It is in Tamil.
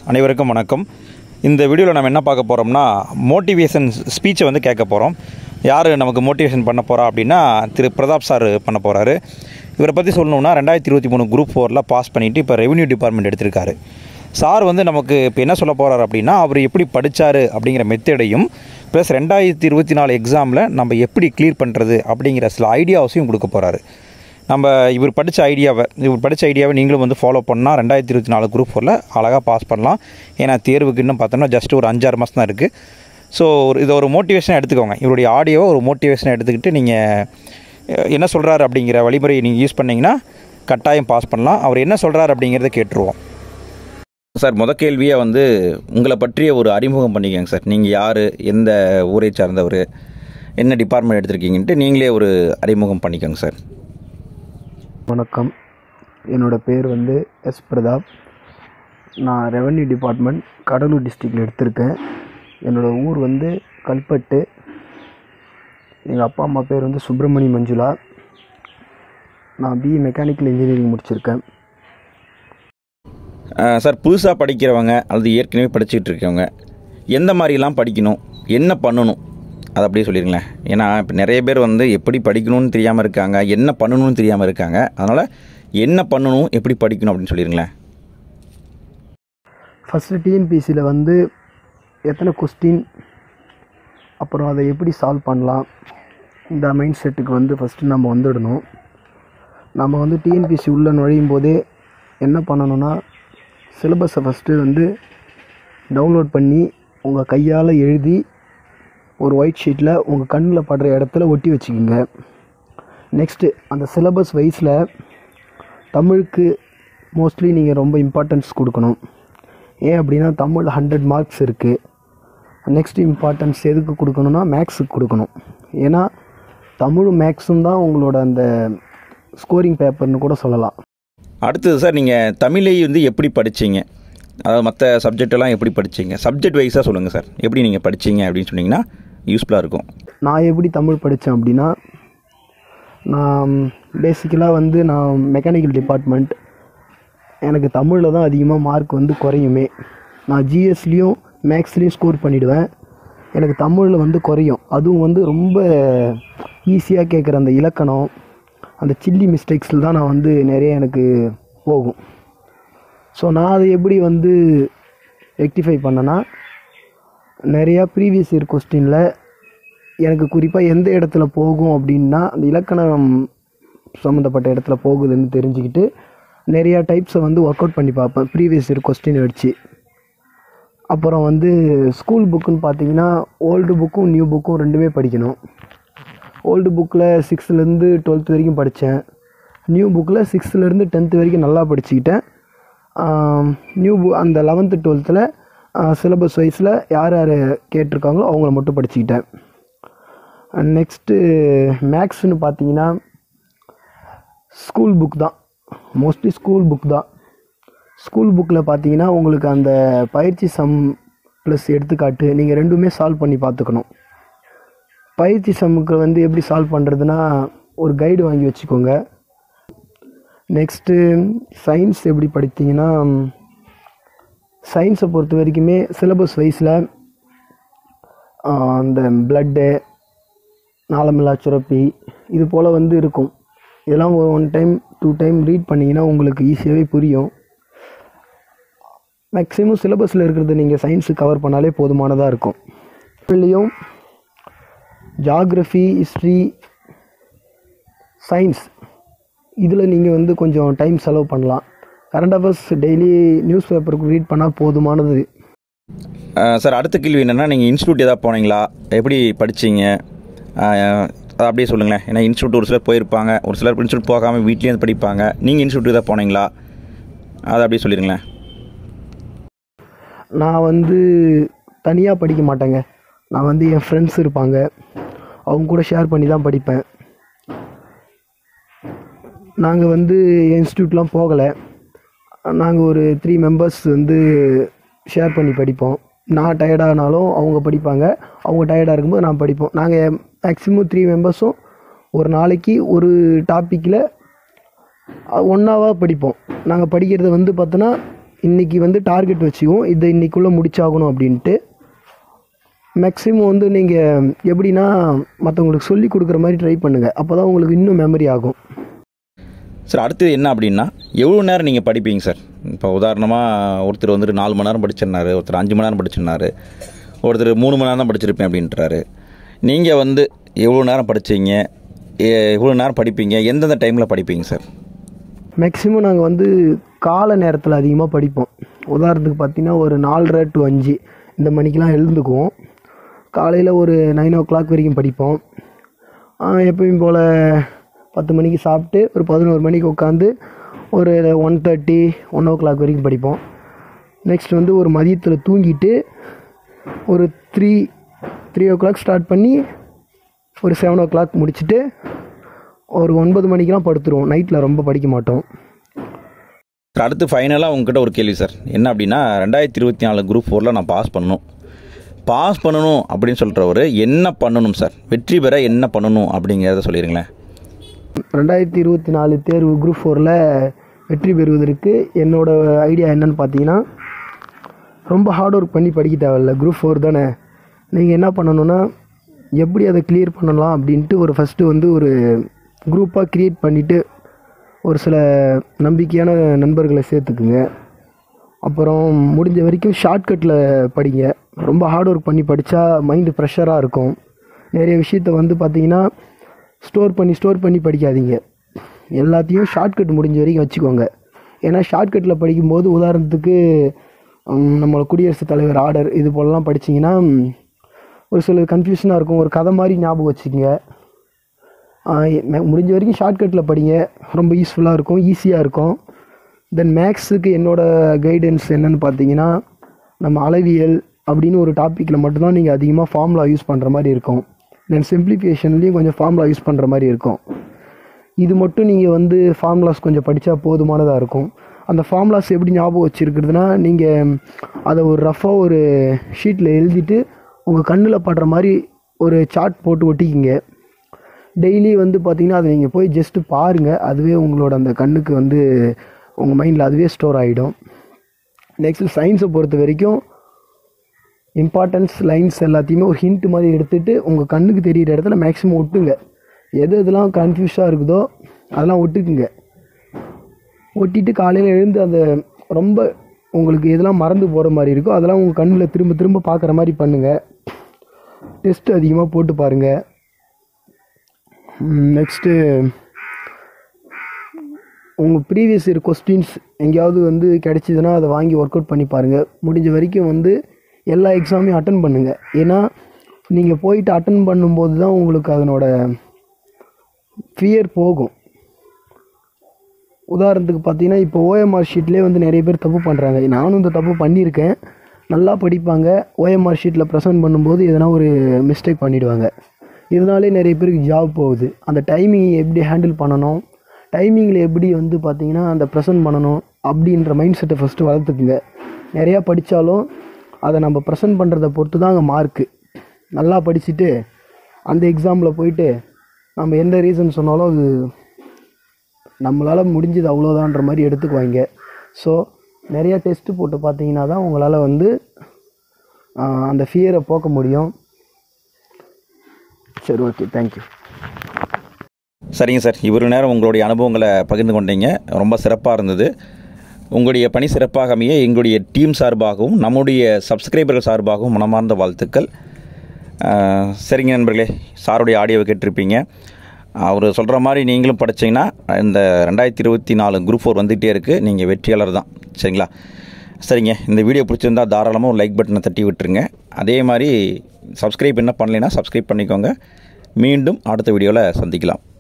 அனைவருக்கும் வணக்கம் இந்த வீடியோவில் நம்ம என்ன பார்க்க போகிறோம்னா மோட்டிவேஷன் ஸ்பீச்சை வந்து கேட்க போகிறோம் யார் நமக்கு மோட்டிவேஷன் பண்ண போகிறா அப்படின்னா திரு பிரதாப் சார் பண்ண போகிறாரு இவரை பற்றி சொல்லணும்னா ரெண்டாயிரத்தி இருபத்தி மூணு குரூப் ஃபோரில் பாஸ் பண்ணிவிட்டு இப்போ ரெவன்யூ டிபார்ட்மெண்ட் எடுத்திருக்காரு சார் வந்து நமக்கு இப்போ என்ன சொல்ல போகிறார் அப்படின்னா அவர் எப்படி படித்தார் அப்படிங்கிற மெத்தடையும் ப்ளஸ் ரெண்டாயிரத்தி இருபத்தி நாலு எக்ஸாமில் நம்ம எப்படி கிளியர் பண்ணுறது அப்படிங்கிற சில ஐடியாஸையும் கொடுக்க போகிறாரு நம்ம இவர் படித்த ஐடியாவை இவர் படித்த ஐடியாவை நீங்களும் வந்து ஃபாலோ பண்ணால் ரெண்டாயிரத்தி இருபத்தி நாலு குரூப் ஃபோரில் அழகாக பாஸ் பண்ணலாம் ஏன்னா தேர்வுக்கு இன்னும் பார்த்தோம்னா ஜஸ்ட் ஒரு அஞ்சாறு மாதம் தான் இருக்குது ஸோ ஒரு இதை ஒரு மோட்டிவேஷனாக எடுத்துக்கோங்க இவருடைய ஆடியோவை ஒரு மோட்டிவேஷனாக எடுத்துக்கிட்டு நீங்கள் என்ன சொல்கிறாரு அப்படிங்கிற வழிமுறையை நீங்கள் யூஸ் பண்ணிங்கன்னா கட்டாயம் பாஸ் பண்ணலாம் அவர் என்ன சொல்கிறாரு அப்படிங்கிறத கேட்டுருவோம் சார் முத கேள்வியாக வந்து உங்களை பற்றிய ஒரு அறிமுகம் பண்ணிக்கோங்க சார் நீங்கள் யார் எந்த ஊரை சார்ந்தவர் என்ன டிபார்ட்மெண்ட் எடுத்திருக்கீங்கன்ட்டு நீங்களே ஒரு அறிமுகம் பண்ணிக்கோங்க சார் வணக்கம் என்னோடய பேர் வந்து எஸ் பிரதாப் நான் ரெவன்யூ டிபார்ட்மெண்ட் கடலூர் டிஸ்ட்ரிக்டில் எடுத்திருக்கேன் என்னோடய ஊர் வந்து கல்பட்டு எங்கள் அப்பா அம்மா பேர் வந்து சுப்பிரமணி மஞ்சுளா நான் பிஇ மெக்கானிக்கல் இன்ஜினியரிங் முடிச்சிருக்கேன் அஹ் சார் புதுசாக படிக்கிறவங்க அல்லது ஏற்கனவே படிச்சுட்டு இருக்கவங்க எந்த மாதிரிலாம் படிக்கணும் என்ன பண்ணணும் அதை அப்படியே சொல்லிடுங்களேன் ஏன்னா இப்போ நிறைய பேர் வந்து எப்படி படிக்கணும்னு தெரியாமல் இருக்காங்க என்ன பண்ணணும்னு தெரியாமல் இருக்காங்க அதனால் என்ன பண்ணணும் எப்படி படிக்கணும் அப்படின்னு சொல்லிடுங்களேன் ஃபஸ்ட்டு டிஎன்பிசியில் வந்து எத்தனை கொஸ்டின் அப்புறம் அதை எப்படி சால்வ் பண்ணலாம் இந்த மைண்ட் செட்டுக்கு வந்து ஃபஸ்ட்டு நம்ம வந்துடணும் நம்ம வந்து டிஎன்பிசி உள்ளே நுழையும் போதே என்ன பண்ணணும்னா சிலபஸை ஃபஸ்ட்டு வந்து டவுன்லோட் பண்ணி உங்கள் கையால் எழுதி ஒரு ஒயிட் ஷீட்டில் உங்கள் கண்ணில் படுற இடத்துல ஒட்டி வச்சுக்கோங்க நெக்ஸ்ட்டு அந்த சிலபஸ் வைஸில் தமிழுக்கு மோஸ்ட்லி நீங்கள் ரொம்ப இம்பார்ட்டன்ஸ் கொடுக்கணும் ஏன் அப்படின்னா தமிழ் ஹண்ட்ரட் மார்க்ஸ் இருக்குது நெக்ஸ்ட் இம்பார்ட்டன்ஸ் எதுக்கு கொடுக்கணும்னா மேக்ஸுக்கு கொடுக்கணும் ஏன்னா தமிழும் மேக்ஸும் தான் உங்களோட அந்த ஸ்கோரிங் பேப்பர்னு கூட சொல்லலாம் அடுத்தது சார் நீங்கள் தமிழை வந்து எப்படி படிச்சீங்க அதாவது மற்ற சப்ஜெக்டெல்லாம் எப்படி படிச்சீங்க சப்ஜெக்ட் வைஸாக சொல்லுங்கள் சார் எப்படி நீங்கள் படிச்சீங்க அப்படின்னு சொன்னீங்கன்னா யூஸ்ஃபுல்லாக இருக்கும் நான் எப்படி தமிழ் படித்தேன் அப்படின்னா நான் பேசிக்கலாக வந்து நான் மெக்கானிக்கல் டிபார்ட்மெண்ட் எனக்கு தமிழில் தான் அதிகமாக மார்க் வந்து குறையுமே நான் ஜிஎஸ்லேயும் மேக்ஸ்லேயும் ஸ்கோர் பண்ணிவிடுவேன் எனக்கு தமிழில் வந்து குறையும் அதுவும் வந்து ரொம்ப ஈஸியாக கேட்குற அந்த இலக்கணம் அந்த சில்லி மிஸ்டேக்ஸில் தான் நான் வந்து நிறைய எனக்கு போகும் ஸோ நான் அதை எப்படி வந்து ரெக்டிஃபை பண்ணேன்னா நிறையா ப்ரீவியஸ் இயர் கொஸ்டினில் எனக்கு குறிப்பாக எந்த இடத்துல போகும் அப்படின்னா அந்த இலக்கணம் சம்மந்தப்பட்ட இடத்துல போகுதுன்னு தெரிஞ்சுக்கிட்டு நிறையா டைப்ஸை வந்து ஒர்க் அவுட் பண்ணி பார்ப்பேன் ப்ரீவியஸ் இயர் கொஸ்டின் வச்சு அப்புறம் வந்து ஸ்கூல் புக்குன்னு பார்த்தீங்கன்னா ஓல்டு புக்கும் நியூ புக்கும் ரெண்டுமே படிக்கணும் ஓல்டு புக்கில் சிக்ஸ்த்துலேருந்து டுவெல்த் வரைக்கும் படித்தேன் நியூ புக்கில் சிக்ஸ்த்துலேருந்து டென்த்து வரைக்கும் நல்லா படிச்சுக்கிட்டேன் நியூ பு அந்த லெவன்த்து டுவெல்த்தில் சிலபஸ் வைஸில் யார் யார் கேட்டிருக்காங்களோ அவங்கள மட்டும் படிச்சுக்கிட்டேன் நெக்ஸ்ட்டு மேக்ஸ்னு பார்த்தீங்கன்னா ஸ்கூல் புக் தான் மோஸ்ட்லி ஸ்கூல் புக் தான் ஸ்கூல் புக்கில் பார்த்தீங்கன்னா உங்களுக்கு அந்த பயிற்சி சம் ப்ளஸ் எடுத்துக்காட்டு நீங்கள் ரெண்டுமே சால்வ் பண்ணி பார்த்துக்கணும் பயிற்சி சம்முக்கு வந்து எப்படி சால்வ் பண்ணுறதுனா ஒரு கைடு வாங்கி வச்சுக்கோங்க நெக்ஸ்ட்டு சயின்ஸ் எப்படி படித்தீங்கன்னா சயின்ஸை பொறுத்த வரைக்குமே சிலபஸ் வைஸில் அந்த ப்ளட்டு நாளமில்லா சுரப்பி இது போல் வந்து இருக்கும் இதெல்லாம் one time two time read பண்ணிங்கன்னா உங்களுக்கு ஈஸியாகவே புரியும் மேக்ஸிமம் சிலபஸில் இருக்கிறத நீங்கள் சயின்ஸு கவர் பண்ணாலே போதுமானதாக இருக்கும் இதுலேயும் ஜாகிரஃபி ஹிஸ்ட்ரி சயின்ஸ் இதில் நீங்கள் வந்து கொஞ்சம் டைம் செலவு பண்ணலாம் கரண்ட் அஃபேர்ஸ் டெய்லி நியூஸ் பேப்பருக்கு ரீட் பண்ணால் போதுமானது அஹ் சார் அடுத்த கேள்வி என்னென்னா நீங்கள் இன்ஸ்டியூட் ஏதாவது போனீங்களா எப்படி படிச்சீங்க அஹ் அதை அப்படியே சொல்லுங்களேன் ஏன்னா இன்ஸ்டியூட் ஒரு சிலர் போயிருப்பாங்க ஒரு சிலர் இன்ஸ்டியூட் போகாமல் வீட்லேயே இருந்து படிப்பாங்க நீங்கள் இன்ஸ்டியூட் ஏதாவது போனீங்களா அதை அப்படியே சொல்லிடுங்களேன் நான் வந்து தனியாக படிக்க மாட்டேங்க நான் வந்து என் ஃப்ரெண்ட்ஸ் இருப்பாங்க அவங்க கூட ஷேர் பண்ணி தான் படிப்பேன் நாங்கள் வந்து இன்ஸ்டியூட்லாம் போகலை நாங்கள் ஒரு த்ரீ மெம்பர்ஸ் வந்து ஷேர் பண்ணி படிப்போம் நான் டயர்டானாலும் அவங்க படிப்பாங்க அவங்க டயர்டாக இருக்கும்போது நான் படிப்போம் நாங்கள் மேக்ஸிமம் த்ரீ மெம்பர்ஸும் ஒரு நாளைக்கு ஒரு டாப்பிக்கில் ஒன்றாவாக படிப்போம் நாங்கள் படிக்கிறது வந்து பார்த்தோன்னா இன்றைக்கி வந்து டார்கெட் வச்சுக்குவோம் இதை இன்றைக்குள்ளே முடிச்சாகணும் அப்படின்ட்டு மேக்ஸிமம் வந்து நீங்கள் எப்படின்னா மற்றவங்களுக்கு சொல்லி கொடுக்குற மாதிரி ட்ரை பண்ணுங்கள் அப்போ தான் உங்களுக்கு இன்னும் மெமரி ஆகும் சார் அடுத்தது என்ன அப்படின்னா எவ்வளோ நேரம் நீங்கள் படிப்பீங்க சார் இப்போ உதாரணமாக ஒருத்தர் வந்துட்டு நாலு மணி நேரம் படிச்சிருந்தாரு ஒருத்தர் அஞ்சு மணி நேரம் படிச்சிருந்தாரு ஒருத்தர் மூணு மணி நேரம் தான் படிச்சிருப்பேன் அப்படின்றாரு நீங்கள் வந்து எவ்வளோ நேரம் படிச்சீங்க எ- எவ்வளோ நேரம் படிப்பீங்க எந்தெந்த டைமில் படிப்பீங்க சார் மேக்ஸிமம் நாங்கள் வந்து கால நேரத்தில் அதிகமாக படிப்போம் உதாரணத்துக்கு பார்த்தீங்கன்னா ஒரு நாலரை டு அஞ்சு இந்த மணிக்கெலாம் எழுந்துக்குவோம் காலையில் ஒரு நைன் ஓ கிளாக் வரைக்கும் படிப்போம் ஆஹ் எப்பயும் போல் பத்து மணிக்கு சாப்பிட்டு ஒரு பதினோரு மணிக்கு உட்காந்து ஒரு one thirty one o'clock வரைக்கும் படிப்போம் நெக்ஸ்ட் வந்து ஒரு மதியத்தில் தூங்கிட்டு ஒரு three three o'clock start பண்ணி ஒரு செவன் ஓ கிளாக் முடிச்சுட்டு ஒரு ஒன்பது மணிக்கெலாம் படுத்துருவோம் நைட்டில் ரொம்ப படிக்க மாட்டோம் சார் அடுத்து ஃபைனலாக உங்ககிட்ட ஒரு கேள்வி சார் என்ன அப்படின்னா ரெண்டாயிரத்தி இருபத்தி நாலு குரூப் ஃபோரில் நான் பாஸ் பண்ணணும் பாஸ் பண்ணணும் அப்படின்னு சொல்கிறவர் என்ன பண்ணணும் சார் வெற்றி பெற என்ன பண்ணணும் அப்படிங்கிறத சொல்லிடுங்களேன் ரெண்டாயிரத்தி இருபத்தி நாலு தேர்வு குரூப் ஃபோரில் வெற்றி பெறுவதற்கு என்னோட ஐடியா என்னன்னு பார்த்தீங்கன்னா ரொம்ப ஹார்ட் ஒர்க் பண்ணி படிக்க தேவையில்ல குரூப் ஃபோர் தானே நீங்கள் என்ன பண்ணணும்னா எப்படி அதை கிளியர் பண்ணலாம் அப்படின்ட்டு ஒரு ஃபஸ்ட்டு வந்து ஒரு குரூப்பாக க்ரியேட் பண்ணிவிட்டு ஒரு சில நம்பிக்கையான நண்பர்களை சேர்த்துக்குங்க அப்புறம் முடிஞ்ச வரைக்கும் ஷார்ட்கட்டில் படிங்க ரொம்ப ஹார்ட் ஒர்க் பண்ணி படித்தா மைண்டு ப்ரெஷராக இருக்கும் நிறைய விஷயத்த வந்து பார்த்தீங்கன்னா ஸ்டோர் பண்ணி ஸ்டோர் பண்ணி படிக்காதீங்க எல்லாத்தையும் ஷார்ட்கட் முடிஞ்ச வரைக்கும் வச்சுக்கோங்க ஏன்னா ஷார்ட்கட்டில் படிக்கும்போது உதாரணத்துக்கு ம், நம்மளோட குடியரசுத் தலைவர் ஆர்டர் இது போலலாம் படிச்சீங்கன்னா ம், ஒரு சில கன்ஃபியூஷனாக இருக்கும் ஒரு கதை மாதிரி ஞாபகம் வச்சுக்கோங்க ஆஹ் ம- முடிஞ்ச வரைக்கும் ஷார்ட்கட்டில் படிங்க ரொம்ப யூஸ்ஃபுல்லாக இருக்கும் ஈஸியாக இருக்கும் தென் மேக்ஸுக்கு என்னோட கைடன்ஸ் என்னன்னு பார்த்தீங்கன்னா நம்ம அளவியல் அப்படின்னு ஒரு டாப்பிக்கில் மட்டும்தான் நீங்கள் அதிகமாக ஃபார்முலா யூஸ் பண்ணுற மாதிரி இருக்கும் தென் சிம்பிளிஃபிகேஷன்லேயும் கொஞ்சம் ஃபார்முலா யூஸ் பண்ணுற மாதிரி இருக்கும் இது மட்டும் நீங்கள் வந்து ஃபார்முலாஸ் கொஞ்சம் படித்தா போதுமானதாக இருக்கும் அந்த ஃபார்முலாஸ் எப்படி ஞாபகம் வச்சுருக்கிறதுனா நீங்கள் அதை ஒரு ரஃபாக ஒரு ஷீட்டில் எழுதிட்டு உங்கள் கண்ணில் படுற மாதிரி ஒரு சார்ட் போட்டு ஒட்டிக்கிங்க டெய்லி வந்து பார்த்தீங்கன்னா அதை நீங்கள் போய் ஜஸ்ட்டு பாருங்கள் அதுவே உங்களோட அந்த கண்ணுக்கு வந்து உங்கள் மைண்டில் அதுவே ஸ்டோர் ஆகிடும் நெக்ஸ்ட் சயின்ஸை பொறுத்த வரைக்கும் இம்பார்ட்டன்ஸ் லைன்ஸ் எல்லாத்தையுமே ஒரு ஹிண்ட் மாதிரி எடுத்துகிட்டு உங்கள் கண்ணுக்கு தெரியிற இடத்துல மேக்ஸிமம் ஒட்டுங்க எது எதெல்லாம் கன்ஃபியூஸாக இருக்குதோ அதெல்லாம் ஒட்டுக்குங்க ஒட்டிட்டு காலையில் எழுந்து அந்த ரொம்ப உங்களுக்கு எதெல்லாம் மறந்து போகிற மாதிரி இருக்கோ அதெல்லாம் உங்கள் கண்ணில் திரும்ப திரும்ப பார்க்குற மாதிரி பண்ணுங்கள் டெஸ்ட் அதிகமாக போட்டு பாருங்கள் நெக்ஸ்ட்டு உங்கள் ப்ரீவியஸ் இயர் கொஸ்டின்ஸ் எங்கேயாவது வந்து கிடைச்சிதுன்னா அதை வாங்கி ஒர்க் அவுட் பண்ணி பாருங்கள் முடிஞ்ச வரைக்கும் வந்து எல்லா எக்ஸாமையும் அட்டன் பண்ணுங்கள் ஏன்னா நீங்கள் போயிட்டு அட்டன் பண்ணும்போது தான் உங்களுக்கு அதனோட ஃபியர் போகும் உதாரணத்துக்கு பார்த்தீங்கன்னா இப்போ ஓஎம்ஆர் ஷீட்லேயே வந்து நிறைய பேர் தப்பு பண்ணுறாங்க நானும் இந்த தப்பு பண்ணியிருக்கேன் நல்லா படிப்பாங்க ஓஎம்ஆர் ஷீட்டில் ப்ரெசென்ட் பண்ணும்போது எதனா ஒரு மிஸ்டேக் பண்ணிடுவாங்க இதனாலே நிறைய பேருக்கு ஜாப் போகுது அந்த டைமிங் எப்படி ஹேண்டில் பண்ணணும் டைமிங்கில் எப்படி வந்து பார்த்தீங்கன்னா அந்த ப்ரெசென்ட் பண்ணணும் அப்படின்ற மைண்ட் செட்டை ஃபஸ்ட்டு வளர்த்துக்குங்க நிறையா படித்தாலும் அதை நம்ம ப்ரெசென்ட் பண்ணுறதை பொறுத்து தான் அங்கே மார்க்கு நல்லா படிச்சுட்டு அந்த எக்ஸாமில் போயிட்டு நம்ம எந்த ரீசன் சொன்னாலும் அது நம்மளால் முடிஞ்சது அவ்வளோதான்ற மாதிரி எடுத்துக்குவாங்க ஸோ நிறைய டெஸ்ட்டு போட்டு பார்த்தீங்கன்னா தான் உங்களால் வந்து ஆஹ், அந்த ஃபியரை போக்க முடியும் சரி ஓகே தேங்க்யூ சரிங்க சார் இவ்வளவு நேரம் உங்களுடைய அனுபவங்களை பகிர்ந்து கொண்டீங்க ரொம்ப சிறப்பாக இருந்தது உங்களுடைய பணி சிறப்பாக அமைய எங்களுடைய டீம் சார்பாகவும் நம்முடைய சப்ஸ்கிரைபர்கள் சார்பாகவும் மனமார்ந்த வாழ்த்துக்கள் அஹ், சரிங்க நண்பர்களே சாருடைய ஆடியோவை கேட்டிருப்பீங்க அவர் சொல்கிற மாதிரி நீங்களும் படிச்சீங்கன்னா இந்த ரெண்டாயிரத்தி இருபத்தி நாலு குரூப் ஃபோர் வந்துகிட்டே இருக்குது நீங்கள் வெற்றியாளர் தான் சரிங்களா சரிங்க இந்த வீடியோ பிடிச்சிருந்தா தாராளமாக ஒரு லைக் பட்டனை தட்டி விட்டுருங்க அதே மாதிரி சப்ஸ்கிரைப் என்ன பண்ணலைன்னா சப்ஸ்கிரைப் பண்ணிக்கோங்க மீண்டும் அடுத்த வீடியோவில் சந்திக்கலாம்